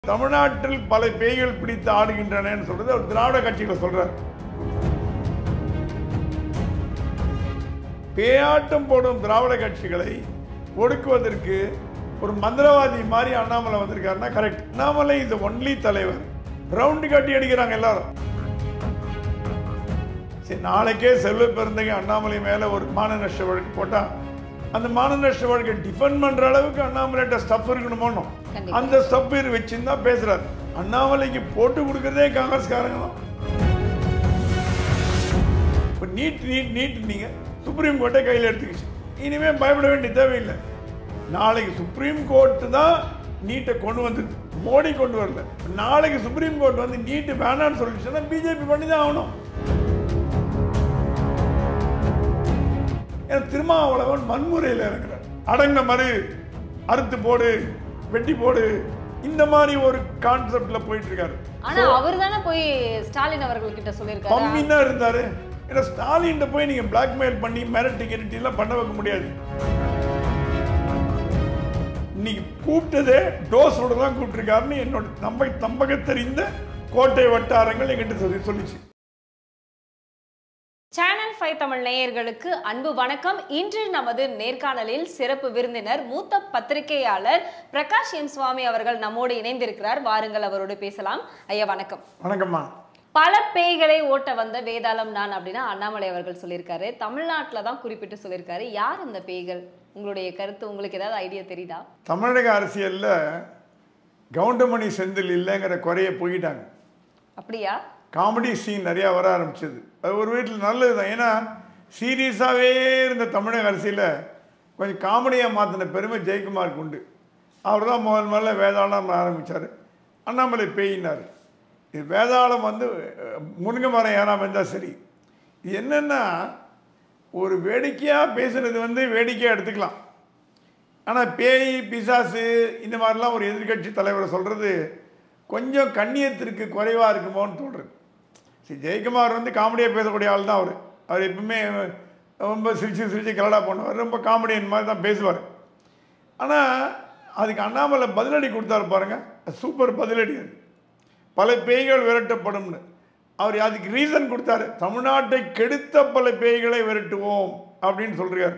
தமிழ்நாட்டில் பல பேய்கள் பிடித்து ஆடுகின்றனன்னு சொல்றது அவர் திராவிட கட்சிகளை சொல்றார் பேயாட்டம் போடும் திராவிட கட்சிகளை ஒடுக்குவதற்கு ஒரு மந்திரவாதி மாதிரி அண்ணாமலை வந்திருக்காருன்னா கரெக்ட் அண்ணாமலை இந்த ஒன்லி தலைவர் ரவுண்டு கட்டி அடிக்கிறாங்க எல்லாரும் சரி நாளைக்கே செல்வ பெருந்தகை அண்ணாமலை மேல ஒரு மான நஷ்ட வழக்கு போட்டா அந்த மான நஷ்ட வழக்கை டிஃபெண்ட் பண்ற அளவுக்கு அண்ணாமலைட்ட ஸ்டஃப் இருக்கணுமோன்னு கண்டிப்பா. அந்த ஸ்டஃப் வச்சுன்னு தான் பேசுறாரு அண்ணாமலைக்கு போட்டு கொடுக்கறதே காங்கிரஸ்காரங்க தான் இப்போ நீட் நீட் நீட் நீங்க சுப்ரீம் கோர்ட்டை கையில் எடுத்துக்கிச்சு இனிமே பயப்பட வேண்டிய தேவையில்லை நாளைக்கு சுப்ரீம் கோர்ட்டு தான் நீட்டை கொண்டு வந்தது மோடி கொண்டு வரல நாளைக்கு சுப்ரீம் கோர்ட் வந்து நீட்டு வேணாம்னு சொல்லிச்சுன்னா பிஜேபி பண்ணி தான் ஆகணும் ஏன்னா திருமாவளவன் வன்முறையில் இறங்குறார் அடங்க மறு அறுத்து போடு வெட்டி போடு இந்த மாதிரி ஒரு கான்செப்ட்ல போயிட்டு இருக்காரு ஆனா அவர் தானே போய் ஸ்டாலின் அவர்கள் கிட்ட சொல்லியிருக்காரு பம்மின்னா இருந்தாரு ஏன்னா ஸ்டாலின் போய் நீங்க பிளாக்மெயில் பண்ணி மிரட்டி கிரட்டி எல்லாம் பண்ண வைக்க முடியாது இன்னைக்கு கூப்பிட்டதே டோஸோட தான் கூப்பிட்டுருக்காருன்னு என்னோட நம்ப நம்பக தெரிந்த கோட்டை வட்டாரங்கள் என்கிட்ட சொல்லி சொல்லிச்சு சேனல் ஃபைவ் தமிழ் நேயர்களுக்கு அன்பு வணக்கம் இன்று நமது நேர்காணலில் சிறப்பு விருந்தினர் மூத்த பத்திரிகையாளர் பிரகாஷ் எம் சுவாமி அவர்கள் நம்மோடு இணைந்திருக்கிறார் வாருங்கள் அவரோடு பேசலாம் ஐயா வணக்கம் வணக்கம்மா பல பேய்களை ஓட்ட வந்த வேதாளம் நான் அப்படின்னா அண்ணாமலை அவர்கள் சொல்லியிருக்காரு தமிழ்நாட்டில் தான் குறிப்பிட்டு சொல்லியிருக்காரு யார் அந்த பேய்கள் உங்களுடைய கருத்து உங்களுக்கு ஏதாவது ஐடியா தெரியுதா தமிழக அரசியல்ல கவுண்டமணி செந்தில் இல்லைங்கிற குறைய போயிட்டாங்க அப்படியா காமெடி சீன் நிறையா வர ஆரம்பிச்சது அது ஒரு வீட்டில் நல்லது தான் ஏன்னா சீரியஸாகவே இருந்த தமிழக அரசியல கொஞ்சம் காமெடியாக மாற்றின பெருமை ஜெயக்குமாருக்கு உண்டு அவர் தான் முதல் முதல்ல வேதாளம் ஆரம்பித்தார் அண்ணாமலை பேயினார் இது வேதாளம் வந்து அஹ், முருங்கை மரம் ஏறாமல் இருந்தால் சரி இது என்னென்னா ஒரு வேடிக்கையாக பேசுனது வந்து வேடிக்கையாக எடுத்துக்கலாம் ஆனால் பேய் பிசாசு இந்த மாதிரிலாம் ஒரு எதிர்க்கட்சி தலைவரை சொல்கிறது கொஞ்சம் கண்ணியத்திற்கு குறைவாக இருக்குமோன்னு தோன்றுது சரி ஜெயக்குமார் வந்து காமெடியாக பேசக்கூடிய ஆள் தான் அவர் அவர் எப்பவுமே ரொம்ப சிரிச்சு சிரிச்சு கலடா பண்ணுவார் ரொம்ப காமெடியன் மாதிரி தான் பேசுவார் ஆனால் அதுக்கு அண்ணாமலை பதிலடி கொடுத்தாரு பாருங்க சூப்பர் பதிலடி அது பல பேய்கள் விரட்டப்படும்னு அவர் அதுக்கு ரீசன் கொடுத்தாரு தமிழ்நாட்டை கெடுத்த பல பேய்களை விரட்டுவோம் அப்படின்னு சொல்றாரு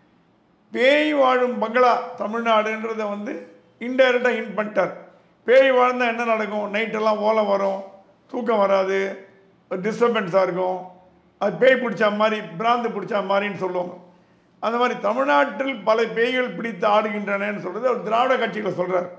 பேய் வாழும் பங்களா தமிழ்நாடுன்றதை வந்து இன்டைரக்டாக ஹிண்ட் பண்ணிட்டார் பேய் வாழ்ந்தால் என்ன நடக்கும் நைட்டெல்லாம் ஓலை வரும் தூக்கம் வராது டிஸ்டர்பன்ஸாக இருக்கும் அது பேய் பிடிச்ச மாதிரி பிராந்து பிடிச்ச மாதிரின்னு சொல்லுவாங்க அந்த மாதிரி தமிழ்நாட்டில் பல பேய்கள் பிடித்து ஆடுகின்றனன்னு சொல்கிறது அவர் திராவிட கட்சிகளை சொல்கிறார்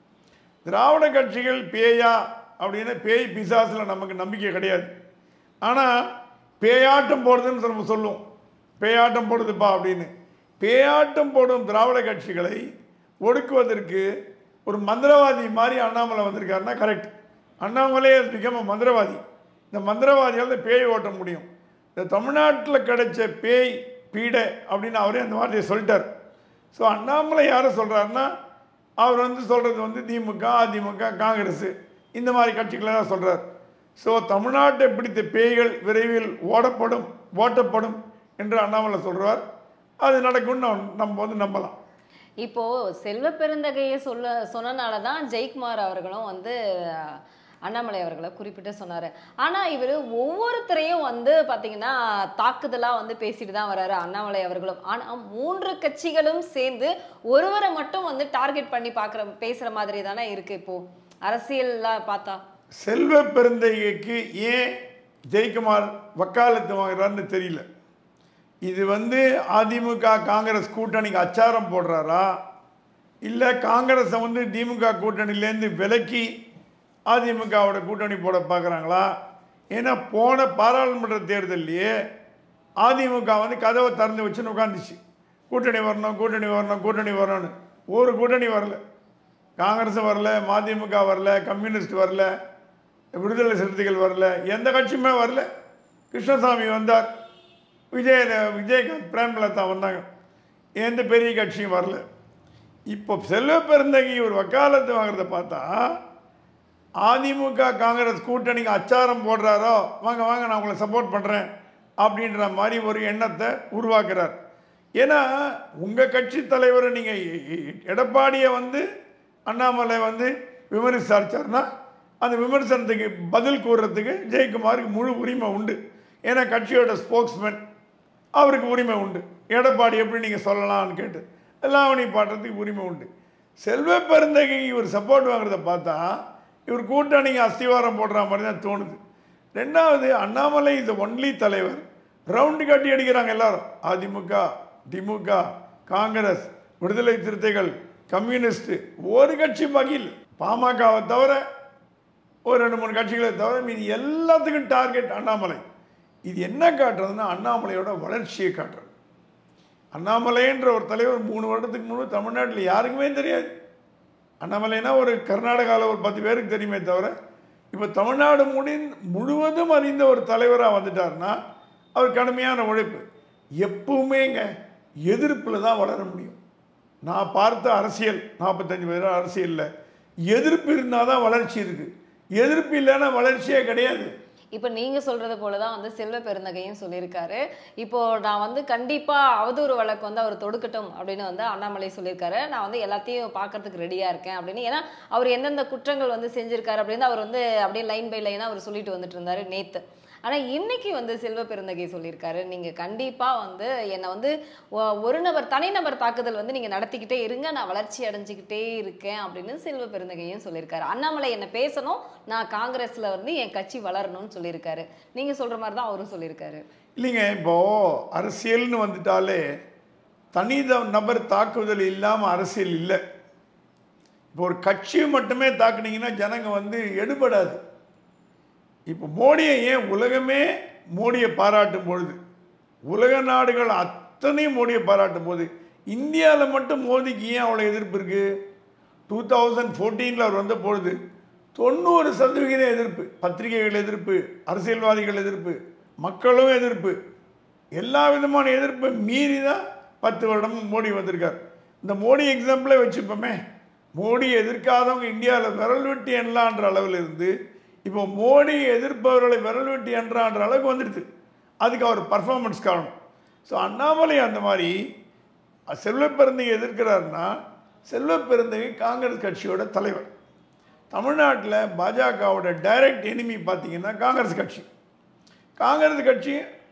திராவிட கட்சிகள் பேயா அப்படின்னா பேய் பிசாசில் நமக்கு நம்பிக்கை கிடையாது ஆனால் பேயாட்டம் போடுறதுன்னு நம்ம சொல்லுவோம் பேயாட்டம் போடுதுப்பா அப்படின்னு பேயாட்டம் போடும் திராவிட கட்சிகளை ஒடுக்குவதற்கு ஒரு மந்திரவாதி மாதிரி அண்ணாமலை வந்திருக்காருன்னா கரெக்ட் அண்ணாமலே பிகம் மந்திரவாதி இந்த மந்திரவாதியால் இந்த பேய் ஓட்ட முடியும் இந்த தமிழ்நாட்டில் கிடைச்ச பேய் பீடை அப்படின்னு அவரே அந்த வார்த்தையை சொல்லிட்டார் ஸோ அண்ணாமலை யாரை சொல்கிறாருன்னா அவர் வந்து சொல்கிறது வந்து திமுக அதிமுக காங்கிரஸ் இந்த மாதிரி கட்சிகளை தான் சொல்கிறார் ஸோ நாட்டை பிடித்த பேய்கள் விரைவில் ஓடப்படும் ஓட்டப்படும் என்று அண்ணாமலை சொல்கிறார் அது நடக்கும்னு நம்ம- நம்ம வந்து நம்பலாம் இப்போ செல்வ பெருந்தகையை சொல்ல சொன்னனால தான் ஜெயக்குமார் அவர்களும் வந்து அஹ், அண்ணாமலை அவர்களை குறிப்பிட்டு சொன்னாரு ஆனா இவர் ஒவ்வொருத்தரையும் வந்து பாத்தீங்கன்னா தாக்குதலா வந்து பேசிட்டு தான் வராரு அண்ணாமலை அவர்களும் ஆனா மூன்று கட்சிகளும் சேர்ந்து ஒருவரை மட்டும் வந்து டார்கெட் பண்ணி பாக்குற பேசுற மாதிரி தானே இருக்கு இப்போ அரசியல்லாம் பார்த்தா செல்வ பெருந்தகைக்கு ஏன் ஜெயக்குமார் வக்காலத்து வாங்குறாருன்னு தெரியல இது வந்து அதிமுக காங்கிரஸ் கூட்டணிக்கு அச்சாரம் போடுறாரா இல்லை காங்கிரஸை வந்து திமுக கூட்டணியிலேருந்து விலக்கி அதிமுகவோட கூட்டணி போட பார்க்குறாங்களா ஏன்னா போன பாராளுமன்ற தேர்தல்லையே அதிமுக வந்து கதவை திறந்து வச்சுன்னு உட்காந்துச்சு கூட்டணி வரணும் கூட்டணி வரணும் கூட்டணி வரணும்னு ஒரு கூட்டணி வரல காங்கிரஸும் வரல மதிமுக வரல கம்யூனிஸ்ட் வரல விடுதலை சிறுத்தைகள் வரல எந்த கட்சியுமே வரல கிருஷ்ணசாமி வந்தார் விஜய் விஜயகாந்த் பிரேமலதா வந்தாங்க எந்த பெரிய கட்சியும் வரல இப்போ செல்வ பெருந்தகை ஒரு வக்காலத்து வாங்குறத பார்த்தா அதிமுக காங்கிரஸ் கூட்டணிக்கு அச்சாரம் போடுறாரோ வாங்க வாங்க நான் உங்களை சப்போர்ட் பண்ணுறேன் அப்படின்ற மாதிரி ஒரு எண்ணத்தை உருவாக்குறார் ஏன்னா உங்கள் கட்சி தலைவரை நீங்கள் எடப்பாடியை வந்து அண்ணாமலை வந்து விமர்சிச்சார்னா அந்த விமர்சனத்துக்கு பதில் கூறுறதுக்கு ஜெயக்குமாருக்கு முழு உரிமை உண்டு ஏன்னா கட்சியோட ஸ்போக்ஸ்மேன் அவருக்கு உரிமை உண்டு எடப்பாடி எப்படி நீங்கள் சொல்லலாம்னு கேட்டு லாவணி பாடுறதுக்கு உரிமை உண்டு செல்வ பெருந்தகை இவர் சப்போர்ட் வாங்குறத பார்த்தா இவர் கூட்டணிக்கு அஸ்திவாரம் போடுற மாதிரி தான் தோணுது ரெண்டாவது அண்ணாமலை இந்த ஒன்லி தலைவர் ரவுண்டு கட்டி அடிக்கிறாங்க எல்லாரும் அதிமுக திமுக காங்கிரஸ் விடுதலை சிறுத்தைகள் கம்யூனிஸ்ட் ஒரு கட்சி பகில் பாமகவை தவிர ஒரு ரெண்டு மூணு கட்சிகளை தவிர மீதி எல்லாத்துக்கும் டார்கெட் அண்ணாமலை இது என்ன காட்டுறதுன்னா அண்ணாமலையோட வளர்ச்சியை காட்டுறது அண்ணாமலைன்ற ஒரு தலைவர் மூணு வருடத்துக்கு முன்பு தமிழ்நாட்டில் யாருக்குமே தெரியாது அண்ணாமலைனா ஒரு கர்நாடகாவில் ஒரு பத்து பேருக்கு தெரியுமே தவிர இப்போ தமிழ்நாடு முடி முழுவதும் அறிந்த ஒரு தலைவராக வந்துட்டார்னா அவர் கடுமையான உழைப்பு எப்பவுமேங்க எதிர்ப்பில் தான் வளர முடியும் நான் பார்த்த அரசியல் நாற்பத்தஞ்சு பேர் அரசியலில் எதிர்ப்பு இருந்தால் தான் வளர்ச்சி இருக்குது எதிர்ப்பு இல்லைன்னா வளர்ச்சியே கிடையாது இப்போ நீங்க சொல்றது போல தான் வந்து செல்வ பெருந்தகையும் சொல்லியிருக்காரு இப்போ நான் வந்து கண்டிப்பா அவதூறு வழக்கு வந்து அவர் தொடுக்கட்டும் அப்படின்னு வந்து அண்ணாமலை சொல்லியிருக்காரு நான் வந்து எல்லாத்தையும் பார்க்கறதுக்கு ரெடியா இருக்கேன் அப்படின்னு ஏன்னா அவர் எந்தெந்த குற்றங்கள் வந்து செஞ்சிருக்காரு அப்படின்னு அவர் வந்து அப்படியே லைன் பை லைனா அவர் சொல்லிட்டு வந்துட்டு இருந்தாரு நேத்து ஆனா இன்னைக்கு வந்து செல்வ பெருந்தகை சொல்லியிருக்காரு நீங்க கண்டிப்பா வந்து என்னை வந்து ஒ- ஒரு நபர் தனிநபர் தாக்குதல் வந்து நீங்க நடத்திக்கிட்டே இருங்க நான் வளர்ச்சி அடைஞ்சுக்கிட்டே இருக்கேன் அப்படின்னு செல்வ பெருந்தகையும் சொல்லியிருக்காரு அண்ணாமலை என்ன பேசணும் நான் காங்கிரஸ்ல வந்து என் கட்சி வளரணும்னு சொல்லியிருக்காரு நீங்க சொல்ற மாதிரி தான் அவரும் சொல்லியிருக்காரு இல்லைங்க இப்போ அரசியல்னு வந்துட்டாலே தனித நபர் தாக்குதல் இல்லாமல் அரசியல் இல்லை இப்போ ஒரு கட்சியை மட்டுமே தாக்குனீங்கன்னா ஜனங்க வந்து எடுபடாது இப்போ மோடியை ஏன் உலகமே மோடியை பாராட்டும் பொழுது உலக நாடுகள் அத்தனையும் மோடியை பாராட்டும் போது இந்தியாவில் மட்டும் மோடிக்கு ஏன் அவ்வளோ எதிர்ப்பு இருக்குது டூ தௌசண்ட் ஃபோர்டீனில் அவர் வந்த பொழுது தொண்ணூறு சதவிகித எதிர்ப்பு பத்திரிகைகள் எதிர்ப்பு அரசியல்வாதிகள் எதிர்ப்பு மக்களும் எதிர்ப்பு எல்லா விதமான எதிர்ப்பை மீறி தான் பத்து வருடமும் மோடி வந்திருக்கார் இந்த மோடி எக்ஸாம்பிளே வச்சுப்போமே மோடி எதிர்க்காதவங்க இந்தியாவில் விரல் வெட்டி எண்ணலான்ற அளவில் இருந்து இப்போ மோடி எதிர்ப்பவர்களை விரல் வெட்டி எண்ணலான்ற அளவுக்கு வந்துடுது அதுக்கு அவர் பர்ஃபார்மன்ஸ் காரணம் ஸோ அண்ணாமலை அந்த மாதிரி செல்வப்பெருந்தகை எதிர்க்கிறாருன்னா செல்வப்பெருந்தகை காங்கிரஸ் கட்சியோட தலைவர் தமிழ்நாட்டில் பாஜகவோட டைரக்ட் எனிமி பார்த்தீங்கன்னா காங்கிரஸ் கட்சி காங்கிரஸ் கட்சி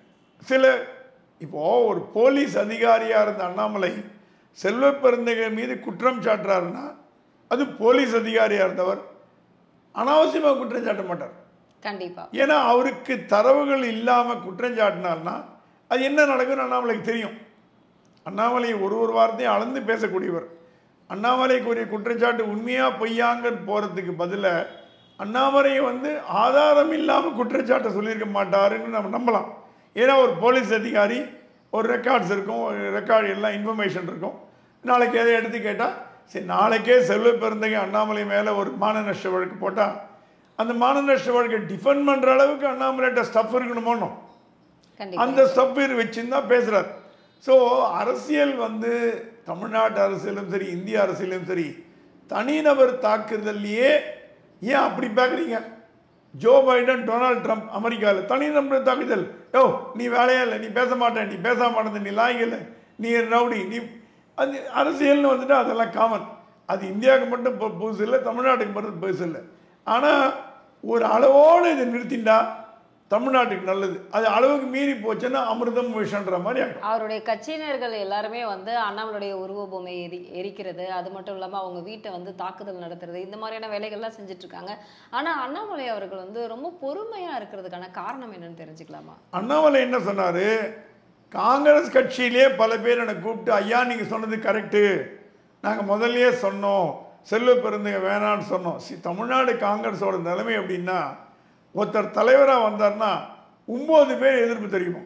சில இப்போது ஒரு போலீஸ் அதிகாரியாக இருந்த அண்ணாமலை செல்வப்பெருந்தகை மீது குற்றம் சாட்டுறாருன்னா அது போலீஸ் அதிகாரியாக இருந்தவர் அனாவசியமாக குற்றம் சாட்ட மாட்டார் கண்டிப்பா ஏன்னா அவருக்கு தரவுகள் இல்லாமல் குற்றம் சாட்டினார்னா அது என்ன நடக்கும்னு அண்ணாமலைக்கு தெரியும் அண்ணாமலை ஒரு ஒரு வார்த்தையும் அளந்து பேசக்கூடியவர் அண்ணாமலைக்குரிய குற்றச்சாட்டு உண்மையா பொய்யாங்க போகிறதுக்கு பதிலாக அண்ணாமலை வந்து ஆதாரம் இல்லாமல் குற்றச்சாட்டை சொல்லியிருக்க மாட்டாருன்னு நம்ம நம்பலாம் ஏன்னா ஒரு போலீஸ் அதிகாரி ஒரு ரெக்கார்ட்ஸ் இருக்கும் ஒரு ரெக்கார்டு எல்லாம் இன்ஃபர்மேஷன் இருக்கும் நாளைக்கு எதை எடுத்து கேட்டால் சரி நாளைக்கே செல்வ பெருந்தகை அண்ணாமலை மேலே ஒரு மான நஷ்ட வழக்கு போட்டால் அந்த மான நஷ்ட வழக்கை டிஃபெண்ட் பண்ணுற அளவுக்கு அண்ணாமலைகிட்ட ஸ்டஃப் இருக்கணுமோனோ கண்டிப்பா அந்த ஸ்டப் வச்சுன்னு தான் பேசுகிறார் ஸோ அரசியல் வந்து தமிழ்நாட்டு அரசியலும் சரி இந்திய அரசியலும் சரி தனிநபர் தாக்குதல்லையே ஏன் அப்படி பார்க்குறீங்க ஜோ பைடன் டொனால்ட் ட்ரம்ப் அமெரிக்காவில் தனிநபர் தாக்குதல் யோ நீ வேலையா இல்லை நீ பேச மாட்டேன் நீ பேச மாட்டேன் நீ லாய்கல நீ ரவுடி நீ அது அரசியல்னு வந்துட்டு அதெல்லாம் காமன் அது இந்தியாவுக்கு மட்டும் பு- புதுசு இல்லை தமிழ்நாட்டுக்கு மட்டும் புதுசு இல்லை ஆனால் ஒரு அளவோடு இதை நிறுத்திண்டா தமிழ்நாட்டுக்கு நல்லது அது அளவுக்கு மீறி போச்சுன்னா அமிர்தம் விஷன்ற மாதிரி ஆகிடும் அவருடைய கட்சியினர்கள் எல்லாருமே வந்து அண்ணாமலுடைய உருவ பொம்மை எரி எரிக்கிறது அது மட்டும் இல்லாமல் அவங்க வீட்டை வந்து தாக்குதல் நடத்துறது இந்த மாதிரியான வேலைகள்லாம் செஞ்சுட்டு இருக்காங்க ஆனால் அண்ணாமலை அவர்கள் வந்து ரொம்ப பொறுமையாக இருக்கிறதுக்கான காரணம் என்னன்னு தெரிஞ்சுக்கலாமா அண்ணாமலை என்ன சொன்னார் காங்கிரஸ் கட்சியிலே பல பேர் என்னை கூப்பிட்டு ஐயா நீங்கள் சொன்னது கரெக்டு நாங்கள் முதல்லயே சொன்னோம் செல்வ பெருந்தக வேணான்னு சொன்னோம் சி தமிழ்நாடு காங்கிரஸோட நிலைமை எப்படின்னா ஒருத்தர் தலைவராக வந்தார்னா ஒம்பது பேர் எதிர்ப்பு தெரியுமா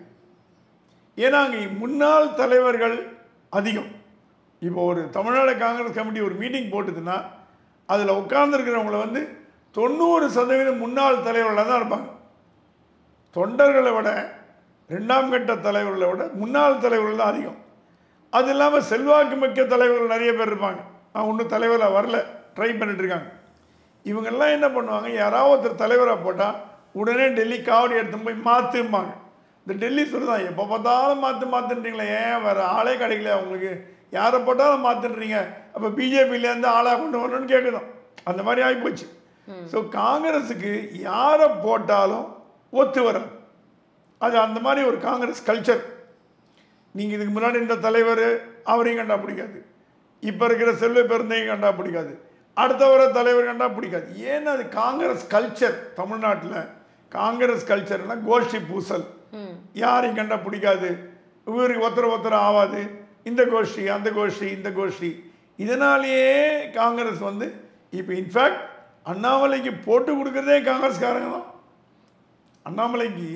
ஏன்னா அங்கே முன்னாள் தலைவர்கள் அதிகம் இப்போ ஒரு தமிழ்நாடு காங்கிரஸ் கமிட்டி ஒரு மீட்டிங் போட்டுதுன்னா அதில் உட்கார்ந்துருக்கிறவங்கள வந்து தொண்ணூறு சதவீதம் முன்னாள் தலைவர்களாக தான் இருப்பாங்க தொண்டர்களை விட ரெண்டாம் கட்ட தலைவர்களை விட முன்னாள் தலைவர்கள் தான் அதிகம் அது இல்லாமல் செல்வாக்கு மிக்க தலைவர்கள் நிறைய பேர் இருப்பாங்க நான் ஒன்றும் தலைவராக வரல ட்ரை பண்ணிட்டு இருக்காங்க இவங்கெல்லாம் என்ன பண்ணுவாங்க யாராவது ஒருத்தர் தலைவராக போட்டால் உடனே டெல்லி காவடி எடுத்து போய் மாற்றும்பாங்க இந்த டெல்லி சொல்லுதான் எப்போ பார்த்தாலும் மாற்று மாற்றுன்றீங்களே ஏன் வேறு ஆளே கிடைக்கல உங்களுக்கு யாரை போட்டாலும் மாற்றுன்றீங்க அப்போ பிஜேபியிலேருந்து ஆளாக கொண்டு வரணும்னு கேட்குறோம் அந்த மாதிரி ஆகிப்போச்சு ஸோ காங்கிரஸுக்கு யாரை போட்டாலும் ஒத்து வராது அது அந்த மாதிரி ஒரு காங்கிரஸ் கல்ச்சர் நீங்கள் இதுக்கு முன்னாடி இந்த தலைவர் அவரையும் கண்டா பிடிக்காது இப்போ இருக்கிற செல்வ பெருந்தையும் கண்டா பிடிக்காது அடுத்த வர தலைவர் கண்டா பிடிக்காது ஏன்னா அது காங்கிரஸ் கல்ச்சர் தமிழ்நாட்டில் காங்கிரஸ் கல்ச்சர்னா கோஷ்டி பூசல் ம் யாரையும் கண்டா பிடிக்காது இவருக்கு ஒருத்தர் ஒருத்தர் ஆகாது இந்த கோஷ்டி அந்த கோஷ்டி இந்த கோஷ்டி இதனாலேயே காங்கிரஸ் வந்து இப்போ இன்ஃபேக்ட் அண்ணாமலைக்கு போட்டு கொடுக்குறதே காங்கிரஸ்காரங்க தான் அண்ணாமலைக்கு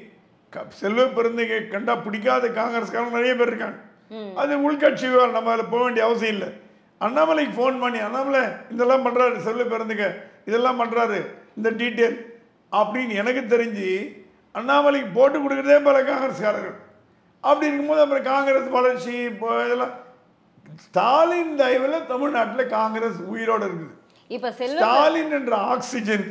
க- செல்வ பெருந்தகை கண்டா பிடிக்காத காங்கிரஸ்காரங்க நிறைய பேர் இருக்காங்க அது உள்கட்சி விவகாரம் நம்ம அதில் போக வேண்டிய அவசியம் இல்லை அண்ணாமலைக்கு ஃபோன் பண்ணி அண்ணாமலை இதெல்லாம் பண்ணுறாரு செல்வ பெருந்தக இதெல்லாம் பண்ணுறாரு இந்த டீட்டெயில் அப்படின்னு எனக்கு தெரிஞ்சு அண்ணாமலைக்கு போட்டு கொடுக்குறதே பல காங்கிரஸ்காரர்கள் அப்படி இருக்கும்போது அப்புறம் காங்கிரஸ் வளர்ச்சி இப்போ இதெல்லாம் ஸ்டாலின் தயவில் தமிழ்நாட்டில் காங்கிரஸ் உயிரோடு இருக்குது இப்ப செல்வ ஸ்டாலின் என்ற ஆக்சிஜன்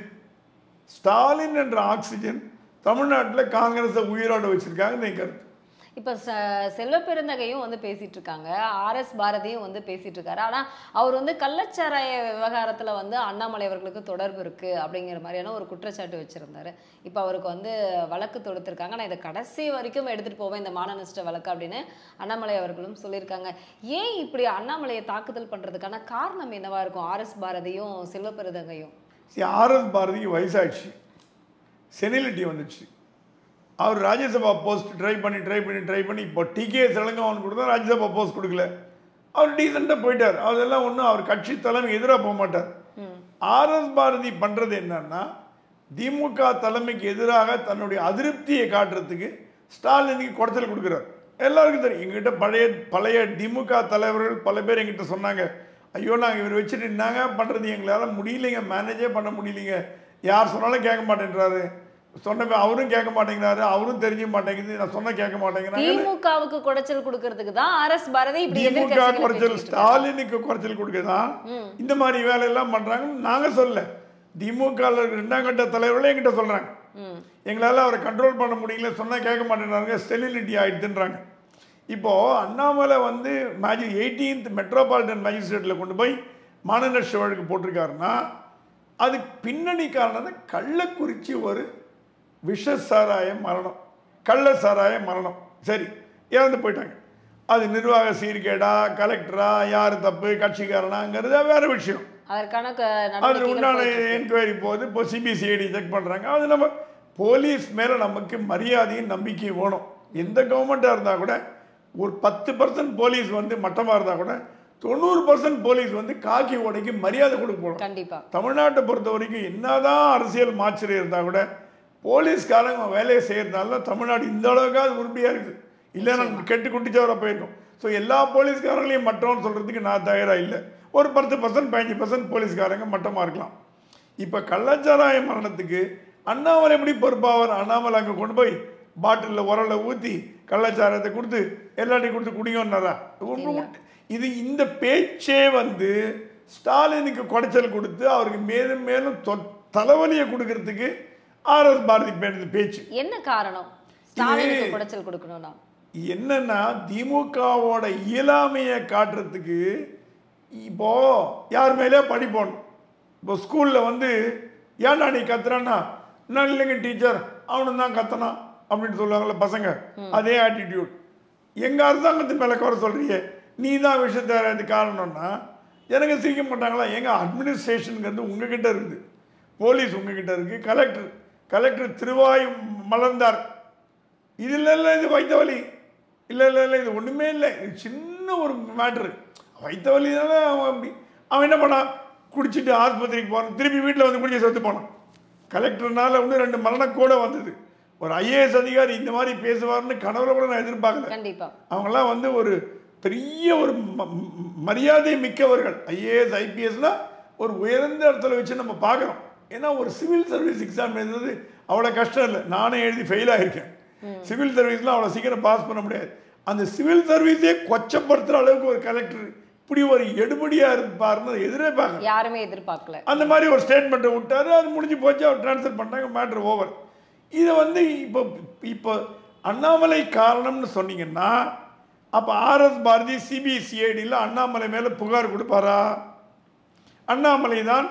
ஸ்டாலின் என்ற ஆக்சிஜன் தமிழ்நாட்டில் காங்கிரஸை உயிரோட வச்சிருக்காங்க என் கருத்து இப்ப ச- செல்வ பெருந்தகையும் வந்து பேசிட்டு இருக்காங்க ஆர்எஸ் பாரதியும் வந்து பேசிட்டு இருக்காரு ஆனா அவர் வந்து கள்ளச்சாராய விவகாரத்துல வந்து அண்ணாமலை அவர்களுக்கு தொடர்பு இருக்கு அப்படிங்கிற மாதிரியான ஒரு குற்றச்சாட்டு வச்சிருந்தாரு இப்ப அவருக்கு வந்து வழக்கு தொடுத்திருக்காங்க நான் இதை கடைசி வரைக்கும் எடுத்துட்டு போவேன் இந்த மானநஷ்ட வழக்கு அப்படின்னு அண்ணாமலை அவர்களும் சொல்லியிருக்காங்க ஏன் இப்படி அண்ணாமலையை தாக்குதல் பண்றதுக்கான காரணம் என்னவா இருக்கும் ஆர்எஸ் பாரதியும் செல்வ பெருந்தகையும் சரி ஆர்எஸ் பாரதிக்கு வயசாச்சு செனிலிட்டி வந்துச்சு அவர் ராஜ்யசபா போஸ்ட் ட்ரை பண்ணி ட்ரை பண்ணி ட்ரை பண்ணி இப்போ டிகே தெலுங்காவன் கொடுத்தா ராஜ்யசபா போஸ்ட் கொடுக்கல அவர் டீசெண்டாக போயிட்டார் அதெல்லாம் ஒன்றும் அவர் கட்சி தலைமை எதிராக போக மாட்டார் ம் ஆர்எஸ் பாரதி பண்ணுறது என்னன்னா திமுக தலைமைக்கு எதிராக தன்னுடைய அதிருப்தியை காட்டுறதுக்கு ஸ்டாலினுக்கு குடைச்சல் கொடுக்குறார் எல்லாருக்கும் தெரியும் எங்ககிட்ட பழைய பழைய திமுக தலைவர்கள் பல பேர் எங்கிட்ட சொன்னாங்க ஐயோ நாங்கள் இவர் வச்சுட்டு என்னங்க பண்ணுறது எங்களால் முடியலைங்க மேனேஜே பண்ண முடியலைங்க யார் சொன்னாலும் கேட்க மாட்டேன்றாரு சொன்ன அவரும் கேட்க மாட்டேங்கிறாரு அவரும் தெரிஞ்ச மாட்டேங்குது நான் சொன்ன கேட்க மாட்டேங்கிறாங்க திமுகவுக்கு குடைச்சல் கொடுக்கறதுக்கு தான் ஆர்எஸ் பாரதி இப்படி திமுக எதிர்க்கட்சிகளை குறைச்சல் பேசிட்டு இருக்காரு. ஸ்டாலினுக்கு குறைச்சல் கொடுக்கதான் ம். இந்த மாதிரி வேலையெல்லாம் பண்றாங்கன்னு நாங்க சொல்ல திமுக ரெண்டாம் கட்ட தலைவர்களே என்கிட்ட சொல்றாங்க ம் எங்களால் அவரை கண்ட்ரோல் பண்ண முடியல சொன்னா கேட்க மாட்டேன்றாங்க ஸ்டெலினிட்டி ஆயிடுதுன்றாங்க இப்போ அண்ணாமலை வந்து மேஜி எயிட்டீன்த் மெட்ரோபாலிட்டன் மேஜிஸ்ட்ரேட்டில் கொண்டு போய் மானநஷ்ட வழக்கு போட்டிருக்காருன்னா அதுக்கு பின்னணி காரணம் தான் கள்ளக்குறிச்சி ஒரு விஷ சாராய மரணம் கள்ள சாராய மரணம் சரி இறந்து போயிட்டாங்க அது நிர்வாக சீர்கேடா கலெக்டரா யார் தப்பு கட்சிக்காரனாங்கிறது வேற விஷயம் அதற்கான க- அது நடவடிக்கைகள் உண்டான போயிட்டு இருக்கு. என்கொயரி போகுது இப்போ சிபிசிஐடி செக் பண்ணுறாங்க அது நம்ம போலீஸ் மேலே நமக்கு மரியாதையும் நம்பிக்கையும் வேணும் எந்த கவர்மெண்ட்டாக இருந்தால் கூட ஒரு பத்து பர்சன்ட் போலீஸ் வந்து மட்டமாக இருந்தால் கூட தொண்ணூறு பர்சன்ட் போலீஸ் வந்து காக்கி உடைக்கு மரியாதை கொடுக்க போகணும் கண்டிப்பா தமிழ்நாட்டை பொறுத்த வரைக்கும் என்னதான் அரசியல் மாச்சரியம் இருந்தால் கூட போலீஸ்காரங்க வேலையை செய்யறதுனால தான் தமிழ்நாடு இந்த அளவுக்காவது உருப்படியாக இருக்குது இல்லைன்னா கெட்டு குட்டிச்சவராக போயிருக்கும் ஸோ எல்லா போலீஸ்காரங்களையும் மட்டம்னு சொல்கிறதுக்கு நான் தயாராக இல்லை ஒரு பத்து பர்சன்ட் பதினஞ்சு பர்சன்ட் போலீஸ்காரங்க மட்டமாக இருக்கலாம் இப்போ கள்ளச்சாராய மரணத்துக்கு அண்ணாமலை எப்படி பொறுப்பாவார் அண்ணாமலை அங்கே கொண்டு போய் பாட்டிலில் உரலை ஊற்றி கள்ளச்சாராயத்தை கொடுத்து எல்லாத்தையும் கொடுத்து குடிங்கன்னாரா ஒன்று இது இந்த பேச்சே வந்து ஸ்டாலினுக்கு குடைச்சல் கொடுத்து அவருக்கு மேலும் மேலும் தொ- தலைவலியை கொடுக்கறதுக்கு ஆர்எஸ் பாரதி பேருந்து பேச்சு என்ன காரணம் ஸ்டாலினுக்கு குடைச்சல் கொடுக்கணும்னா என்னன்னா திமுகவோட இயலாமையை காட்டுறதுக்கு இப்போ யார் மேலே பழி போடணும் இப்போ ஸ்கூலில் வந்து ஏன்டா நீ கத்துறான்னா நான் இல்லைங்க டீச்சர் அவனு தான் கத்தனான் அப்படின்னு சொல்லுவாங்கல்ல பசங்க அதே ஆட்டிடியூட் எங்கள் அரசாங்கத்து மேலே குறை சொல்றியே நீ தான் விஷயத்த இது காரணம்னா எனக்கு சிரிக்க மாட்டாங்களா எங்கள் அட்மினிஸ்ட்ரேஷனுங்கிறது உங்ககிட்ட இருக்குது போலீஸ் உங்ககிட்ட இருக்குது கலெக்டர் கலெக்டர் திருவாய் மலர்ந்தார் இது இல்லை இல்லை இது வைத்த வலி இல்லை இல்லை இல்லை இது ஒன்றுமே இல்லை இது சின்ன ஒரு மேட்ரு வைத்த வலி தானே அவன் அப்படி அவன் என்ன பண்ணான் குடிச்சிட்டு ஆஸ்பத்திரிக்கு போனான் திருப்பி வீட்டில் வந்து குடிக்க செத்து போனான் கலெக்டர்னால இன்னும் ரெண்டு மரணம் கூட வந்தது ஒரு ஐஏஎஸ் அதிகாரி இந்த மாதிரி பேசுவார்னு கனவுல கூட நான் எதிர்பார்க்கல கண்டிப்பா அவங்கெல்லாம் வந்து ஒரு பெரிய ஒரு ம- ம- மரியாதை மிக்கவர்கள் ஐஏஎஸ் ஐபிஎஸ்லாம் ஒரு உயர்ந்த இடத்துல வச்சு நம்ம பார்க்குறோம் ஏன்னா ஒரு சிவில் சர்வீஸ் எக்ஸாம் எழுதுறது அவ்வளோ கஷ்டம் இல்லை நானே எழுதி ஃபெயில் ஆகிருக்கேன் சிவில் சர்வீஸ்லாம் அவ்வளோ சீக்கிரம் பாஸ் பண்ண முடியாது அந்த சிவில் சர்வீஸே கொச்சப்படுத்துகிற அளவுக்கு ஒரு கலெக்டர் இப்படி ஒரு எடுபடியாக இருப்பாருன்னு எதிரே பார்க்கல யாருமே எதிர்பார்க்கல அந்த மாதிரி ஒரு ஸ்டேட்மெண்ட்டை விட்டாரு அது முடிஞ்சு போச்சு அவர் ட்ரான்ஸ்ஃபர் பண்ணாங்க மேட்ரு ஓவர் இதை வந்து இப்போ இப்போ அண்ணாமலை காரணம்னு சொன்னீங்கன்னா அப்போ ஆர்எஸ் பாரதி சிபிசிஐடியில் அண்ணாமலை மேலே புகார் கொடுப்பாரா அண்ணாமலை தான்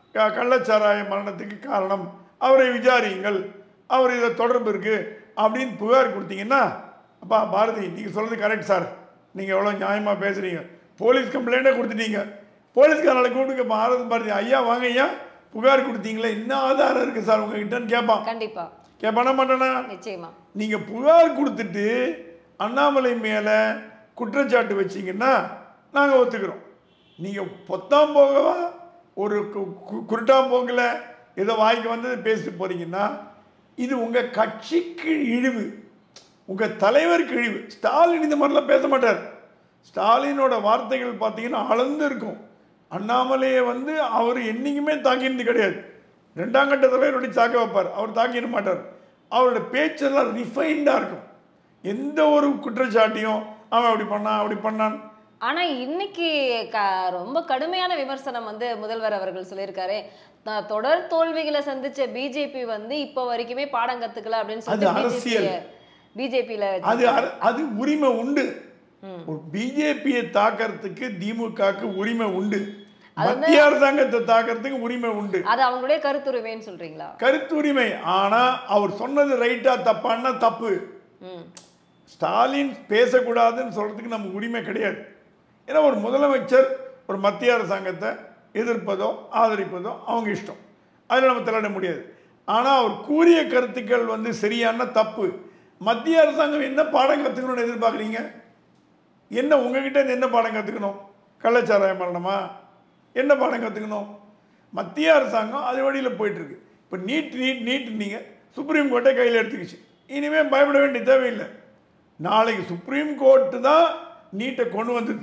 க- கள்ளச்சாராய மரணத்துக்கு காரணம் அவரை விசாரியுங்கள் அவர் இதை தொடர்பு இருக்கு அப்படின்னு புகார் கொடுத்தீங்கன்னா அப்பா பாரதி நீங்கள் சொல்கிறது கரெக்ட் சார் நீங்கள் எவ்வளோ நியாயமாக பேசுகிறீங்க போலீஸ் கம்ப்ளைண்ட்டே கொடுத்துட்டீங்க போலீஸ்காரங்களை கூப்பிட்டு பாரதி பாரதி ஐயா வாங்க ஐயா புகார் கொடுத்தீங்களே என்ன ஆதாரம் இருக்குது சார் உங்ககிட்டன்னு கேட்பான் கண்டிப்பா கேட்பானா மாட்டானா நிச்சயமா நீங்கள் புகார் கொடுத்துட்டு அண்ணாமலை மேலே குற்றச்சாட்டு வச்சீங்கன்னா நாங்கள் ஒத்துக்கிறோம் நீங்கள் பொத்தாம் போகவா ஒரு கு- கு- குருட்டாம் போக்கில் ஏதோ வாய்க்கு வந்து பேசிட்டு போறீங்கன்னா இது உங்கள் கட்சிக்கு இழிவு உங்கள் தலைவருக்கு இழிவு ஸ்டாலின் இந்த மாதிரிலாம் பேச மாட்டார் ஸ்டாலினோட வார்த்தைகள் பார்த்தீங்கன்னா அளந்து இருக்கும் அண்ணாமலையை வந்து அவர் என்னைக்குமே தாக்கினது கிடையாது ரெண்டாம் கட்ட தலைவருடைய தாக்க வைப்பார் அவர் தாக்கிட மாட்டார் அவரோட பேச்செல்லாம் ரிஃபைண்டாக இருக்கும் எந்த ஒரு குற்றச்சாட்டையும் அவன் அப்படி பண்ணான் அப்படி பண்ணான் ஆனா இன்னைக்கு க ரொம்ப கடுமையான விமர்சனம் வந்து முதல்வர் அவர்கள் சொல்லியிருக்காரு த- தொடர் தோல்விகளை சந்திச்ச பிஜேபி வந்து இப்ப வரைக்குமே பாடம் கத்துக்கல அப்படின்னு அது அரசியல். சொல்லிட்டு பிஜேபியில அது அர- அது உரிமை உண்டு ஒரு பிஜேபியை தாக்கறதுக்கு திமுகவுக்கு உரிமை உண்டு மத்திய அரசாங்கத்தை தாக்கறதுக்கு உரிமை உண்டு அது அவங்களுடைய கருத்துரிமைன்னு சொல்றீங்களா கருத்துரிமை ஆனா அவர் சொன்னது ரைட்டா தப்பான்னா தப்பு ம் ஸ்டாலின் பேசக்கூடாதுன்னு சொல்றதுக்கு நமக்கு உரிமை கிடையாது ஏன்னா ஒரு முதலமைச்சர் ஒரு மத்திய அரசாங்கத்தை எதிர்ப்பதோ ஆதரிப்பதோ அவங்க இஷ்டம் அதில் நம்ம தலையிட முடியாது ஆனால் அவர் கூறிய கருத்துக்கள் வந்து சரியான தப்பு மத்திய அரசாங்கம் என்ன பாடம் கற்றுக்கணும்னு எதிர்பார்க்குறீங்க என்ன உங்ககிட்ட இருந்து என்ன பாடம் கற்றுக்கணும் கள்ளச்சாராய மரணமா என்ன பாடம் கற்றுக்கணும் மத்திய அரசாங்கம் அது வழியில் போயிட்டுருக்கு இப்போ நீட் நீட் நீட் நீங்கள் சுப்ரீம் கோர்ட்டை கையில் எடுத்துக்கிச்சு இனிமேல் பயப்பட வேண்டிய தேவையில்லை நாளைக்கு சுப்ரீம் கோர்ட்டு தான் நீட்டை கொண்டு வந்தது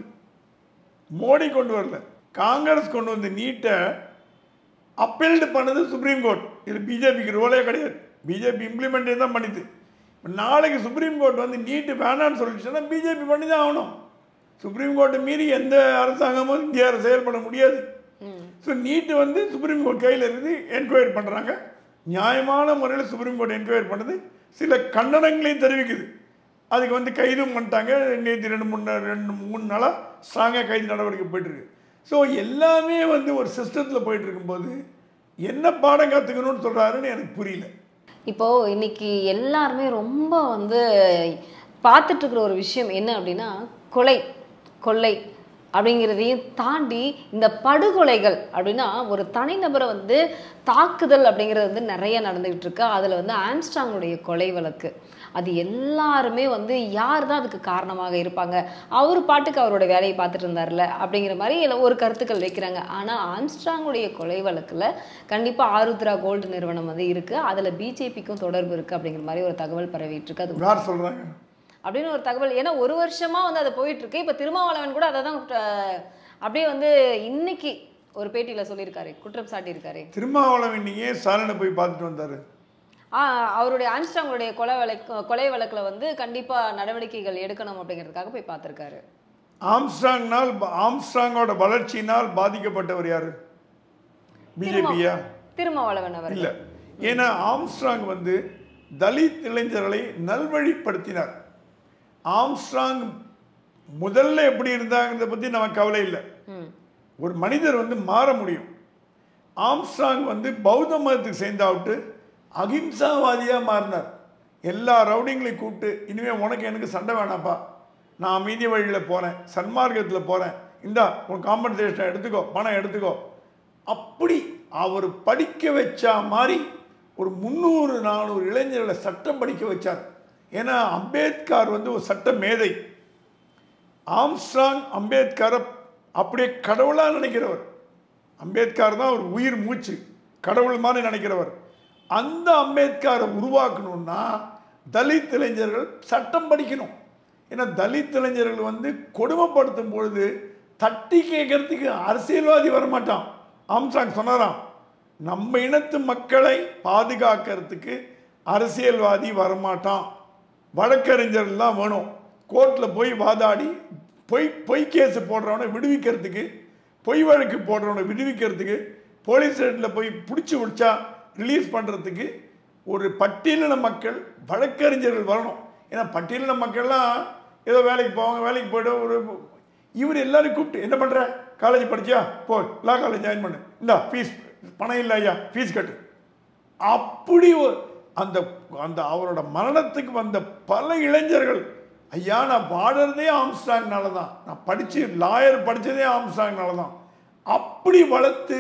மோடி கொண்டு வரல காங்கிரஸ் கொண்டு வந்த நீட்டை அப்பீல்டு பண்ணது சுப்ரீம் கோர்ட் இது பிஜேபிக்கு ரோலே கிடையாது பிஜேபி இம்ப்ளிமெண்டே தான் பண்ணிது இப்ப நாளைக்கு சுப்ரீம் கோர்ட் வந்து நீட்டு வேணான்னு சொல்லிச்சுன்னா பிஜேபி பண்ணி தான் ஆகணும் சுப்ரீம் கோர்ட்டை மீறி எந்த அரசாங்கமும் இந்திய அரசு செயல்பட முடியாது ம் ஸோ நீட்டு வந்து சுப்ரீம் கோர்ட் கையில் இருந்து என்கொயரி பண்ணுறாங்க நியாயமான முறையில் சுப்ரீம் கோர்ட் என்கொயரி பண்ணுது சில கண்டனங்களையும் தெரிவிக்குது அதுக்கு வந்து கைதும் பண்ணிட்டாங்க நேற்று ரெண்டு மூணு நா- ரெண்டு மூணு நாளாக ஸ்ட்ராங்காக கைது நடவடிக்கை போயிட்டுருக்கு ஸோ எல்லாமே வந்து ஒரு சிஸ்டத்தில் போயிட்டு இருக்கும்போது என்ன பாடம் கற்றுக்கணும்னு சொல்கிறாருன்னு எனக்கு புரியல இப்போ இன்னைக்கு எல்லாருமே ரொம்ப வந்து பார்த்துட்டு இருக்கிற ஒரு விஷயம் என்ன அப்படின்னா கொலை கொள்ளை அப்படிங்கிறதையும் தாண்டி இந்த படுகொலைகள் அப்படின்னா ஒரு தனிநபரை வந்து தாக்குதல் அப்படிங்கிறது வந்து நிறைய நடந்துகிட்டு இருக்கு அதில் வந்து ஆம்ஸ்டாங்குடைய கொலை வழக்கு அது எல்லாருமே வந்து யார் தான் அதுக்கு காரணமாக இருப்பாங்க அவர் பாட்டுக்கு அவரோட வேலையை பார்த்துட்டு இருந்தார்ல அப்படிங்கிற மாதிரி எல்லாம் ஒரு கருத்துக்கள் வைக்கிறாங்க ஆனால் ஆம்ஸ்ட்ராங்குடைய கொலை வழக்கில் கண்டிப்பாக ஆருத்ரா கோல்டு நிறுவனம் வந்து இருக்குது அதில் பிஜேபிக்கும் தொடர்பு இருக்குது அப்படிங்கிற மாதிரி ஒரு தகவல் பரவிட்டு இருக்கு அது யார் சொல்கிறாங்க அப்படின்னு ஒரு தகவல் ஏன்னா ஒரு வருஷமா வந்து அது போயிட்டு இருக்கு இப்போ திருமாவளவன் கூட அதை தான் அப்படியே வந்து இன்னைக்கு ஒரு பேட்டியில சொல்லியிருக்காரு குற்றம் சாட்டியிருக்காரு திருமாவளவன் இன்னைக்கு ஏன் ஸ்டாலினை போய் பார்த்துட்டு வந்தார் ஆ அவருடைய ஆம்ஸ்ட்ராங்குடைய கொலை வழக்கு கொலை வழக்கில் வந்து கண்டிப்பாக நடவடிக்கைகள் எடுக்கணும் அப்படிங்கிறதுக்காக போய் பார்த்துருக்காரு ஆம்ஸ்ட்ராங்னால் ஆம்ஸ்ட்ராங்கோட வளர்ச்சியினால் பாதிக்கப்பட்டவர் யார் பிஜேபியா திருமாவளவன் அவர் இல்லை ஏன்னா ஆம்ஸ்ட்ராங் வந்து தலித் இளைஞர்களை நல்வழிப்படுத்தினார் ஆம்ஸ்ட்ராங் முதல்ல எப்படி இருந்தாங்கிறத பற்றி நமக்கு கவலை இல்லை ம் ஒரு மனிதர் வந்து மாற முடியும் ஆம்ஸ்ட்ராங் வந்து பௌத்த மதத்துக்கு சேர்ந்தாவிட்டு அகிம்சாவாதியாக மாறினார் எல்லா ரவுடிங்களையும் கூப்பிட்டு இனிமேல் உனக்கு எனக்கு சண்டை வேணாப்பா நான் அமைதி வழியில் போகிறேன் சன்மார்க்கத்தில் போகிறேன் இந்தா உன் காம்பன்சேஷன் எடுத்துக்கோ பணம் எடுத்துக்கோ அப்படி அவர் படிக்க வச்சா மாதிரி ஒரு முந்நூறு நானூறு இளைஞர்களை சட்டம் படிக்க வச்சார் ஏன்னா அம்பேத்கர் வந்து ஒரு சட்ட மேதை ஆம்ஸ்ட்ராங் அம்பேத்கரை அப்படியே கடவுளாக நினைக்கிறவர் அம்பேத்கர் தான் ஒரு உயிர் மூச்சு கடவுள் மாதிரி நினைக்கிறவர் அந்த அம்பேத்கரை உருவாக்கணும்னா தலித் இளைஞர்கள் சட்டம் படிக்கணும் ஏன்னா தலித் இளைஞர்கள் வந்து கொடுமைப்படுத்தும் பொழுது தட்டி கேட்கறதுக்கு அரசியல்வாதி வரமாட்டான் ஆம்ஸ்ட்ராங் சொன்னாராம் நம்ம இனத்து மக்களை பாதுகாக்கிறதுக்கு அரசியல்வாதி வரமாட்டான் வழக்கறிஞர்லாம் வேணும் கோர்ட்டில் போய் வாதாடி பொய் பொய் கேஸ் போடுறவனை விடுவிக்கிறதுக்கு பொய் வழக்கு போடுறவனை விடுவிக்கிறதுக்கு போலீஸ் ஸ்டேஷனில் போய் பிடிச்சி விடிச்சா ரிலீஸ் பண்ணுறதுக்கு ஒரு பட்டியலின மக்கள் வழக்கறிஞர்கள் வரணும் ஏன்னா பட்டியலின மக்கள்லாம் ஏதோ வேலைக்கு போவாங்க வேலைக்கு போய்ட்டு ஒரு இவர் எல்லாரும் கூப்பிட்டு என்ன பண்ணுற காலேஜ் படிச்சியா போ லா காலேஜ் ஜாயின் பண்ணு இந்தா ஃபீஸ் பணம் இல்லை ஐயா ஃபீஸ் கட்டு அப்படி ஒரு- அந்த அந்த அவரோட மரணத்துக்கு வந்த பல இளைஞர்கள் ஐயா நான் பாடுறதே ஆம்ஸ்டாங்னால தான் நான் படித்து லாயர் படித்ததே ஆம்ஸ்டாங்னால தான் அப்படி வளர்த்து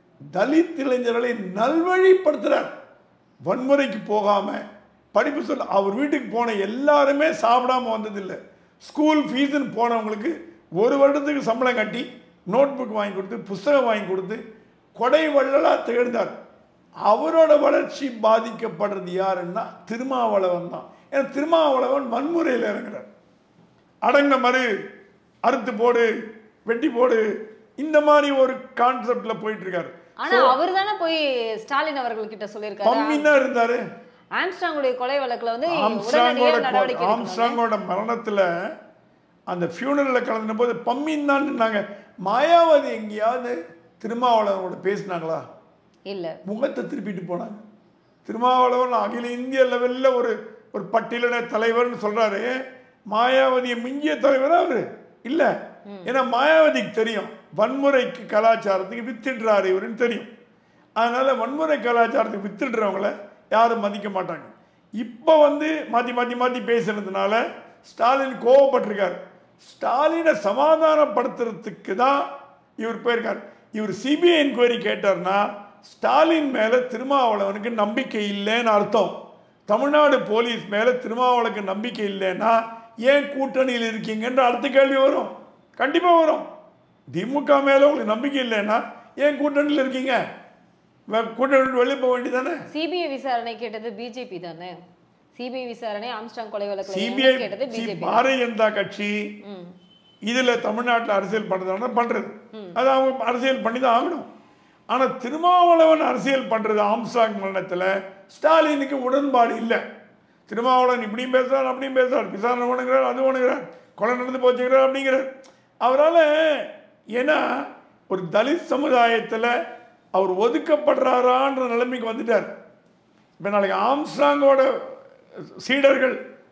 தலித் இளைஞர்களை நல்வழிப்படுத்துகிறார் வன்முறைக்கு போகாமல் படிப்பு சொல்ல அவர் வீட்டுக்கு போன எல்லாருமே சாப்பிடாம வந்ததில்லை ஸ்கூல் ஃபீஸுன்னு போனவங்களுக்கு ஒரு வருடத்துக்கு சம்பளம் கட்டி நோட் புக் வாங்கி கொடுத்து புஸ்தகம் வாங்கி கொடுத்து கொடை வள்ளலாக திகழ்ந்தார் அவரோட வளர்ச்சி பாதிக்கப்படுறது யாருன்னா திருமாவளவன் தான் ஏன்னா திருமாவளவன் வன்முறையில் இறங்குறார் அடங்க மறு அறுத்து போடு வெட்டி போடு இந்த மாதிரி ஒரு கான்செப்ட்ல போயிட்டு இருக்காரு ஆனா அவர் தானே போய் ஸ்டாலின் அவர்கள் கிட்ட சொல்லியிருக்காரு பம்மின்னா இருந்தாரு ஆம்ஸ்டாங்குடைய கொலை வழக்குல வந்து உடனடியாக ஆம்ஸ்ட்ராங்கோட நடவடிக்கை எடுக்கணும். ஆம்ஸ்ட்ராங்கோட மரணத்துல அந்த ஃபியூனரில் கலந்துன போது பம்மின் தான் நின்னாங்க மாயாவதி எங்கேயாவது திருமாவளவனோட பேசினாங்களா இல்ல முகத்தை திருப்பிட்டு போனாங்க திருமாவளவன் அகில இந்திய லெவலில் ஒரு ஒரு பட்டியலின தலைவர்னு சொல்றாரு மாயாவதியை மிஞ்சிய தலைவர் அவரு இல்ல ஏன்னா மாயாவதிக்கு தெரியும் வன்முறைக்கு கலாச்சாரத்துக்கு வித்துடுறாரு இவருன்னு தெரியும் அதனால வன்முறை கலாச்சாரத்துக்கு வித்துடுறவங்கள யாரும் மதிக்க மாட்டாங்க இப்போ வந்து மாற்றி மாற்றி மாற்றி பேசுனதுனால ஸ்டாலின் கோவப்பட்டிருக்கார் ஸ்டாலினை சமாதானப்படுத்துறதுக்கு தான் இவர் போயிருக்கார் இவர் சிபிஐ என்கொயரி கேட்டார்னா ஸ்டாலின் மேலே திருமாவளவனுக்கு நம்பிக்கை இல்லைன்னு அர்த்தம் தமிழ்நாடு போலீஸ் மேலே திருமாவளவனுக்கு நம்பிக்கை இல்லைன்னா ஏன் கூட்டணியில் இருக்கீங்கன்ற அடுத்த கேள்வி வரும் கண்டிப்பாக வரும் திமுக மேலே உங்களுக்கு நம்பிக்கை இல்லைன்னா ஏன் கூட்டணியில் இருக்கீங்க வே- கூட்டணி விட்டு வெளியே போக வேண்டியதானே சிபிஐ விசாரணை கேட்டது பிஜேபி தானே சிபிஐ விசாரணை ஆம்ஸ்டாங் கொலை வழக்குல சிபிஐ என்ன கேட்டது பிஜேபி பாரதிய ஜனதா கட்சி ம் இதுல தமிழ்நாட்டில் அரசியல் பண்றதுனா பண்றது அது அவங்க அரசியல் பண்ணி தான் ஆகணும் ஆனா திருமாவளவன் அரசியல் பண்றது ஆம்ஸ்டாங் மரணத்துல ஸ்டாலினுக்கு உடன்பாடு இல்லை திருமாவளவன் இப்படியும் பேசுறார் அப்படியும் பேசுறார் விசாரணை பண்ணுகிறார் அது பண்ணுகிறார் கொலை நடந்து போச்சுக்கிறார் அப்படிங்கிறார் அவரால் ஏன்னா ஒரு தலித் சமுதாயத்தில் அவர் ஒதுக்கப்படுறாரான்ற நிலைமைக்கு வந்துட்டார் இப்போ நாளைக்கு ஆம்ஸ்டாங்கோட சீடர்கள்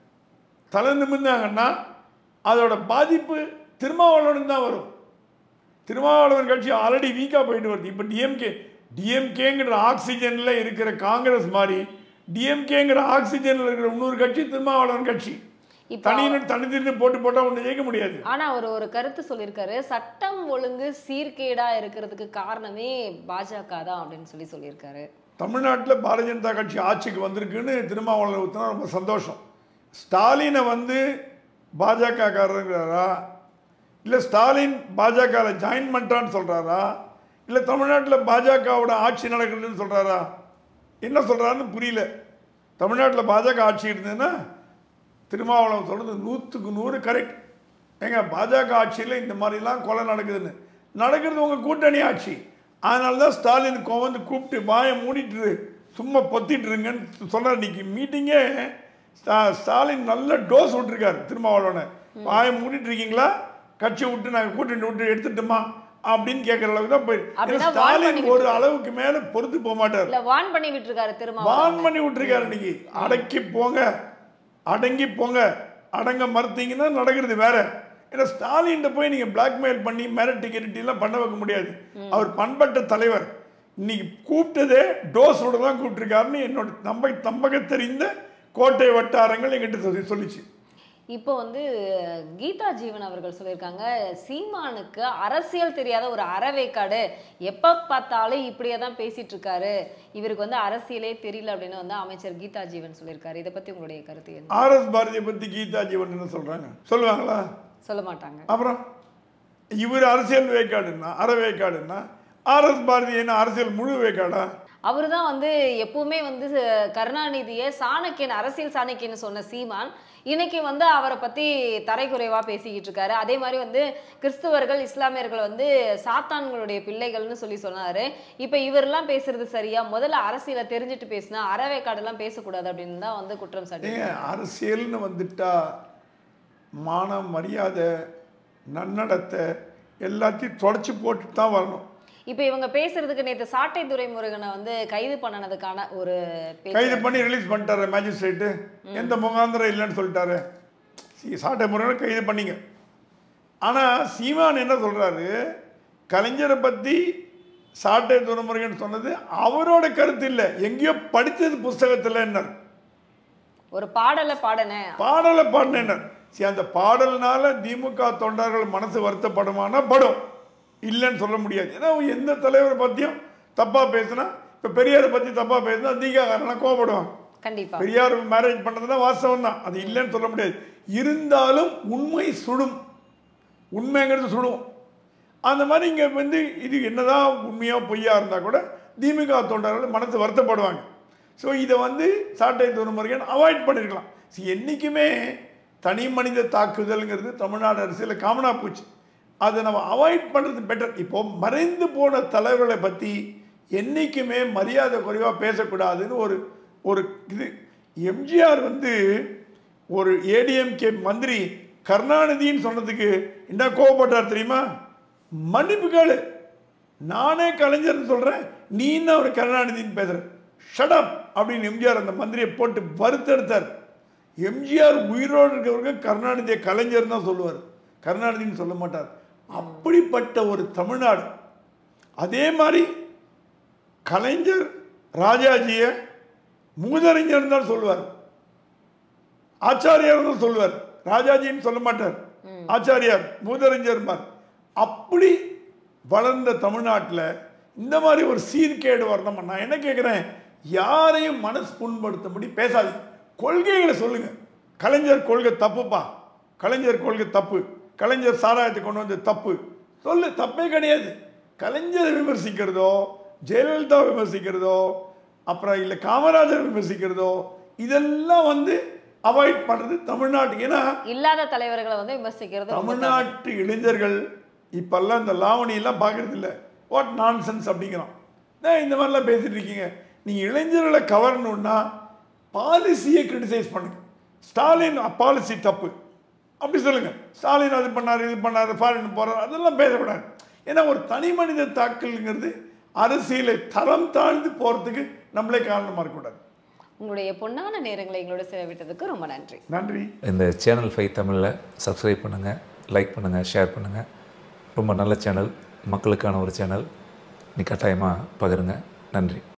தலை நிமிர்ந்தாங்கன்னா அதோட பாதிப்பு திருமாவளவனுக்கு தான் வரும் திருமாவளவன் கட்சி ஆல்ரெடி வீக்காக போயிட்டு வருது இப்போ டிஎம்கே டிஎம்கேங்கிற ஆக்சிஜனில் இருக்கிற காங்கிரஸ் மாதிரி டிஎம்கேங்கிற ஆக்சிஜனில் இருக்கிற இன்னொரு கட்சி திருமாவளவன் கட்சி இப்போ தனியினு தனித்திருந்து போட்டு போட்டால் ஒன்று ஜெயிக்க முடியாது ஆனா அவர் ஒரு கருத்து சொல்லியிருக்காரு சட்டம் ஒழுங்கு சீர்கேடா இருக்கிறதுக்கு காரணமே பாஜக தான் அப்படின்னு சொல்லி சொல்லியிருக்காரு தமிழ்நாட்டில் பாரதிய ஜனதா கட்சி ஆட்சிக்கு வந்திருக்குன்னு திருமாவளவன் ஊற்றினா ரொம்ப சந்தோஷம் ஸ்டாலினை வந்து பாஜக காரங்கிறாரா இல்லை ஸ்டாலின் பாஜகவில் ஜாயின் பண்ணிட்டான்னு சொல்கிறாரா இல்லை தமிழ்நாட்டில் பாஜகவோட ஆட்சி நடக்குதுன்னு சொல்கிறாரா என்ன சொல்கிறாருன்னு புரியல தமிழ்நாட்டில் பாஜக ஆட்சி இருந்ததுன்னா திருமாவளவன் சொல்கிறது நூற்றுக்கு நூறு கரெக்ட் ஏங்க பாஜக ஆட்சியில் இந்த மாதிரிலாம் கொலை நடக்குதுன்னு நடக்கிறது உங்கள் கூட்டணி ஆட்சி அதனால தான் ஸ்டாலின் வந்து கூப்பிட்டு வாயை மூடிட்டு இரு, சும்மா பொத்திட்டு இருங்கன்னு சொன்னார் இன்னைக்கு மீட்டிங்கே ஸ்டா- ஸ்டாலின் நல்ல டோஸ் விட்டுருக்காரு திருமாவளவனை வாயை மூடிட்டு இருக்கீங்களா கட்சி விட்டு நாங்கள் கூட்டணி விட்டு எடுத்துட்டோமா அப்படின்னு கேட்குற அளவுக்கு தான் போய் அப்படிதான் warn ஸ்டாலின் பண்ணி ஒரு அளவுக்கு மேலே பொறுத்து போக மாட்டார் இல்ல வான் பண்ணி விட்டுருக்காரு திரும்ப வான் பண்ணி விட்டுருக்காரு இன்னைக்கு அடக்கி போங்க அடங்கி போங்க அடங்க மறுத்தீங்கன்னா நடக்கிறது வேற ஏன்னா ஸ்டாலின் போய் நீங்க பிளாக்மெயில் பண்ணி மிரட்டி கிரட்டி எல்லாம் பண்ண வைக்க முடியாது அவர் பண்பட்ட தலைவர் இன்னைக்கு கூப்பிட்டதே டோஸோட தான் கூப்பிட்டுருக்காருன்னு என்னோட நம்ப நம்பக தெரிந்த கோட்டை வட்டாரங்கள் எங்கிட்ட சொல்லி சொல்லிச்சு இப்போ வந்து கீதா ஜீவன் அவர்கள் சொல்லியிருக்காங்க சீமானுக்கு அரசியல் தெரியாத ஒரு அறவேக்காடு எப்ப பார்த்தாலும் இப்படியே தான் பேசிட்டு இருக்காரு இவருக்கு வந்து அரசியலே தெரியல அப்படின்னு வந்து அமைச்சர் கீதா ஜீவன் சொல்லியிருக்காரு இதை பத்தி உங்களுடைய கருத்து என்ன ஆர்எஸ் பாரதியை பத்தி கீதா ஜீவன் என்ன சொல்றாங்க சொல்லுவாங்களா சொல்ல மாட்டாங்க அப்புறம் இவர் அரசியல் வேக்காடுன்னா அற வேக்காடுன்னா ஆர்எஸ் பாரதி என்ன அரசியல் முழு வேக்காடா அவர் தான் வந்து எப்பவுமே வந்து கருணாநிதியை சாணக்கியன் அரசியல் சாணக்கியன் சொன்ன சீமான் இன்னைக்கு வந்து அவரை பத்தி தரைக்குறைவா பேசிக்கிட்டு இருக்காரு அதே மாதிரி வந்து கிறிஸ்துவர்கள் இஸ்லாமியர்கள் வந்து சாத்தான்களுடைய பிள்ளைகள்னு சொல்லி சொன்னாரு இப்ப இவரெல்லாம் பேசுறது சரியா முதல்ல அரசியலை தெரிஞ்சுட்டு பேசினா அறவேக்காடெல்லாம் பேசக்கூடாது அப்படின்னு தான் வந்து குற்றம் சாட்டி ஏங்க அரசியல்னு வந்துட்டா மானம் மரியாதை நன்னடத்தை எல்லாத்தையும் தொடச்சி போட்டுட்டு தான் வரணும் இப்ப இவங்க பேசுறதுக்கு நேத்து சாட்டை துரைமுருகனை வந்து கைது பண்ணனதுக்கான ஒரு பேச்சு கைது பண்ணி ரிலீஸ் பண்ணிட்டாரு மேஜிஸ்ட்ரேட்டு எந்த முகாந்திரம் இல்லைன்னு சொல்லிட்டாரு சி- சாட்டை முறையை கைது பண்ணீங்க ஆனால் சீமான் என்ன சொல்கிறாரு கலைஞரை பற்றி சாட்டை துரைமுருகன் சொன்னது அவரோட கருத்து இல்லை எங்கேயோ படித்தது புஸ்தகத்தில் என்ன ஒரு பாடலை பாடினேன் பாடலை பாடினர் சரி அந்த பாடல்னால திமுக தொண்டர்கள் மனசு வருத்தப்படுமானா படும் இல்லைன்னு சொல்ல முடியாது ஏன்னா அவங்க எந்த தலைவரை பற்றியும் தப்பாக பேசுனா இப்போ பெரியாரை பற்றி தப்பாக பேசுனா திகாரலாம் கோவப்படுவாங்க கண்டிப்பா பெரியார் மேரேஜ் பண்ணதுன்னா வாஸ்தவம் தான் அது இல்லைன்னு சொல்ல முடியாது இருந்தாலும் உண்மை சுடும் உண்மைங்கிறது சுடும் அந்த மாதிரி இங்கே வந்து இது என்னதான் உண்மையோ பொய்யா இருந்தால் கூட திமுக தொண்டர்கள் மனசு வருத்தப்படுவாங்க ஸோ இதை வந்து சாட்டை துறைமுருகன் அவாய்ட் பண்ணியிருக்கலாம் See, என்றைக்குமே தனி மனித தாக்குதல்ங்கிறது தமிழ்நாடு அரசியலில் காமனாக போச்சு அதை நம்ம அவாய்ட் பண்ணுறது பெட்டர் இப்போ மறைந்து போன தலைவர்களை பற்றி என்றைக்குமே மரியாதை குறைவாக பேசக்கூடாதுன்னு ஒரு ஒரு இது எம்ஜிஆர் வந்து ஒரு ஏடிஎம்கே மந்திரி கருணாநிதின்னு சொன்னதுக்கு என்ன கோவப்பட்டார் தெரியுமா மன்னிப்பு கேளு நானே கலைஞர்னு சொல்கிறேன் நீ என்ன ஒரு கருணாநிதின்னு பேசுற ஷடப் அப்படின்னு எம்ஜிஆர் அந்த மந்திரியை போட்டு வறுத்தெடுத்தார் எம்ஜிஆர் உயிரோடு இருக்கிறவங்க கருணாநிதியை கலைஞர் தான் சொல்லுவார் கருணாநிதின்னு சொல்ல மாட்டார் அப்படிப்பட்ட ஒரு தமிழ்நாடு அதே மாதிரி கலைஞர் ராஜாஜியை மூதறிஞர் தான் சொல்லுவார் ஆச்சாரியார் தான் சொல்லுவார் ராஜாஜின்னு சொல்ல மாட்டார் ஆச்சாரியார் மூதறிஞர்மார் அப்படி வளர்ந்த தமிழ்நாட்டில் இந்த மாதிரி ஒரு சீர்கேடு வரணும் நான் என்ன கேட்குறேன் யாரையும் மனசு புண்படுத்தும்படி பேசாது கொள்கைகளை சொல்லுங்க கலைஞர் கொள்கை தப்புப்பா கலைஞர் கொள்கை தப்பு கலைஞர் சாராயத்தை கொண்டு வந்து தப்பு சொல்லு தப்பே கிடையாது கலைஞரை விமர்சிக்கிறதோ ஜெயலலிதா விமர்சிக்கிறதோ அப்புறம் இல்லை காமராஜர் விமர்சிக்கிறதோ இதெல்லாம் வந்து அவாய்ட் பண்ணுறது தமிழ்நாட்டுக்கு ஏன்னா இல்லாத தலைவர்களை வந்து விமர்சிக்கிறது ரொம்ப தமிழ்நாட்டு இளைஞர்கள் இப்பெல்லாம் இந்த லாவணியெல்லாம் பார்க்கறது இல்லை வாட் நான்சென்ஸ் அப்படிங்கிறான் ஏன் இந்த மாதிரிலாம் பேசிட்டு இருக்கீங்க நீங்கள் இளைஞர்களை கவரணுன்னா பாலிசியை கிரிட்டிசைஸ் பண்ணுங்க ஸ்டாலின் பாலிசி தப்பு அப்படி சொல்லுங்க ஸ்டாலின் அது பண்ணார் இது பண்ணார் ஃபாரின் போறார் அதெல்லாம் பேசக்கூடாது ஏன்னா ஒரு தனி மனித தாக்கல்ங்கிறது அரசியலை தரம் தாழ்ந்து போகிறதுக்கு நம்மளே காரணமாக இருக்கக்கூடாது உங்களுடைய பொன்னான நேரங்களை எங்களோட செலவிட்டதுக்கு ரொம்ப நன்றி நன்றி இந்த சேனல் ஃபைவ் தமிழில் சப்ஸ்கிரைப் பண்ணுங்கள் லைக் பண்ணுங்கள் ஷேர் பண்ணுங்கள் ரொம்ப நல்ல சேனல் மக்களுக்கான ஒரு சேனல் நீ கட்டாயமாக பகிருங்க நன்றி